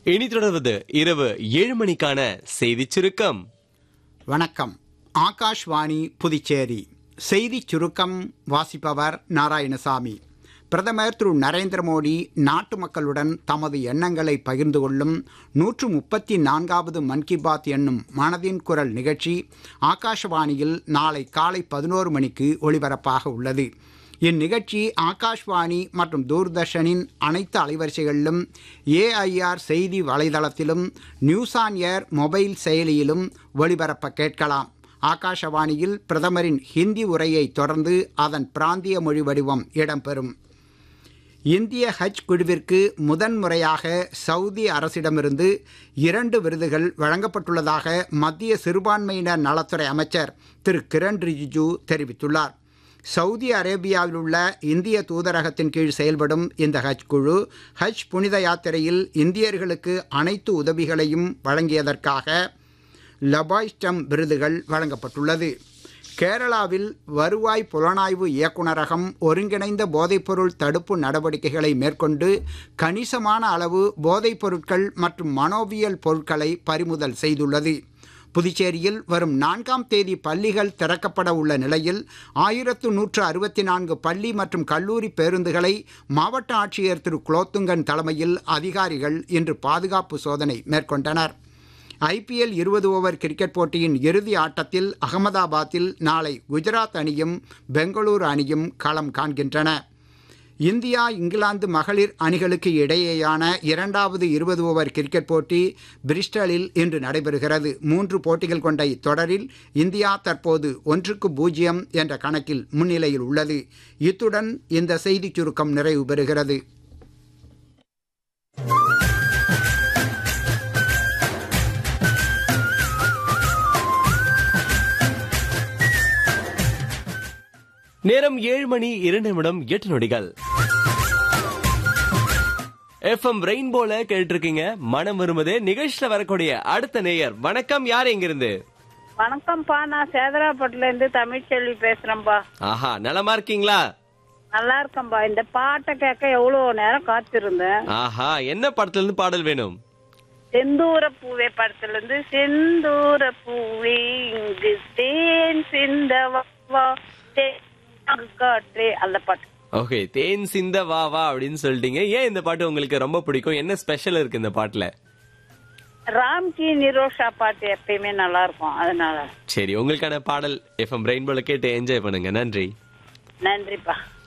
இனி தொடர்வது இரவு ஏழு மணிக்கான செய்திச் சுருக்கம் வணக்கம் ஆகாஷ்வாணி புதுச்சேரி செய்திச் சுருக்கம் வாசிப்பவர் நாராயணசாமி பிரதமர் திரு நரேந்திர மோடி நாட்டு மக்களுடன் தமது எண்ணங்களை பகிர்ந்து கொள்ளும் நூற்று முப்பத்தி நான்காவது மன் கி பாத் என்னும் மனதின் குரல் நிகழ்ச்சி ஆகாஷவாணியில் நாளை காலை பதினோரு மணிக்கு ஒளிபரப்பாக உள்ளது இந்நிகழ்ச்சி ஆகாஷ்வாணி மற்றும் தூர்தர்ஷனின் அனைத்து அலைவரிசைகளிலும் ஏஐஆர் செய்தி வலைதளத்திலும் நியூஸ் ஆன் ஏர் மொபைல் செயலியிலும் ஒளிபரப்ப கேட்கலாம் ஆகாஷவாணியில் பிரதமரின் ஹிந்தி உரையை தொடர்ந்து அதன் பிராந்திய மொழி வடிவம் இடம்பெறும் இந்திய ஹஜ் குழுவிற்கு முதன்முறையாக சவுதி அரசிடமிருந்து இரண்டு விருதுகள் வழங்கப்பட்டுள்ளதாக மத்திய சிறுபான்மையினர் நலத்துறை அமைச்சர் திரு கிரண் ரிஜிஜு தெரிவித்துள்ளார் சவுதி அரேபியாவில் உள்ள இந்திய தூதரகத்தின் கீழ் செயல்படும் இந்த ஹஜ் குழு ஹஜ் புனித யாத்திரையில் இந்தியர்களுக்கு அனைத்து உதவிகளையும் வழங்கியதற்காக லபாய்ஸ்டம் விருதுகள் வழங்கப்பட்டுள்ளது கேரளாவில் வருவாய் புலனாய்வு இயக்குநரகம் ஒருங்கிணைந்த போதைப்பொருள் தடுப்பு நடவடிக்கைகளை மேற்கொண்டு கணிசமான அளவு போதைப் பொருட்கள் மற்றும் மனோவியல் பொருட்களை பறிமுதல் செய்துள்ளது புதுச்சேரியில் வரும் நான்காம் தேதி பள்ளிகள் திறக்கப்பட உள்ள நிலையில் ஆயிரத்து நூற்று அறுபத்தி நான்கு பள்ளி மற்றும் கல்லூரி பேருந்துகளை மாவட்ட ஆட்சியர் திரு குலோத்துங்கன் தலைமையில் அதிகாரிகள் இன்று பாதுகாப்பு சோதனை மேற்கொண்டனர் ஐபிஎல் இருபது ஓவர் கிரிக்கெட் போட்டியின் இறுதி ஆட்டத்தில் அகமதாபாத்தில் நாளை குஜராத் அணியும் பெங்களூரு அணியும் களம் காண்கின்றன இந்தியா இங்கிலாந்து மகளிர் அணிகளுக்கு இடையேயான இரண்டாவது இருபது ஓவர் கிரிக்கெட் போட்டி பிரிஸ்டலில் இன்று நடைபெறுகிறது மூன்று போட்டிகள் கொண்ட இத்தொடரில் இந்தியா தற்போது ஒன்றுக்கு பூஜ்ஜியம் என்ற கணக்கில் முன்னிலையில் உள்ளது இத்துடன் இந்த செய்திச் சுருக்கம் நிறைவு பெறுகிறது நேரம் ஏழு மணி இரண்டு நிமிடம் எட்டு நொடிகள் எஃப்எம் ரெயின்போல கேட்டு இருக்கீங்க மனம் வரும்போதே நிகழ்ச்சியில வரக்கூடிய அடுத்த நேயர் வணக்கம் யார் எங்கிருந்து வணக்கம்ப்பா நான் சேதராப்பட்டுல இருந்து தமிழ்ச்செல்வி பேசுறேன்பா ஆஹா நலமா இருக்கீங்களா நல்லா இருக்கேன்பா இந்த பாட்டை கேட்க எவ்வளவு நேரம் காத்திருந்தேன் ஆஹா என்ன படத்துல இருந்து பாடல் வேணும் செந்தூர பூவே படத்துல இருந்து செந்தூர பூவே இங்கு தேன் சிந்த வா, வா, தேன் காற்றே அந்த பாட்டு ஓகே தேன் சிந்த வா வா அப்படின்னு சொல்லிட்டீங்க ஏன் இந்த பாட்டு உங்களுக்கு ரொம்ப பிடிக்கும் என்ன ஸ்பெஷல் இருக்கு இந்த பாட்டுல ராம்கி நிரோஷா பாட்டு எப்பயுமே நல்லா இருக்கும் அதனால சரி உங்களுக்கான பாடல் எஃப்எம் ரெயின்போல கேட்டு என்ஜாய் பண்ணுங்க நன்றி நன்றிப்பா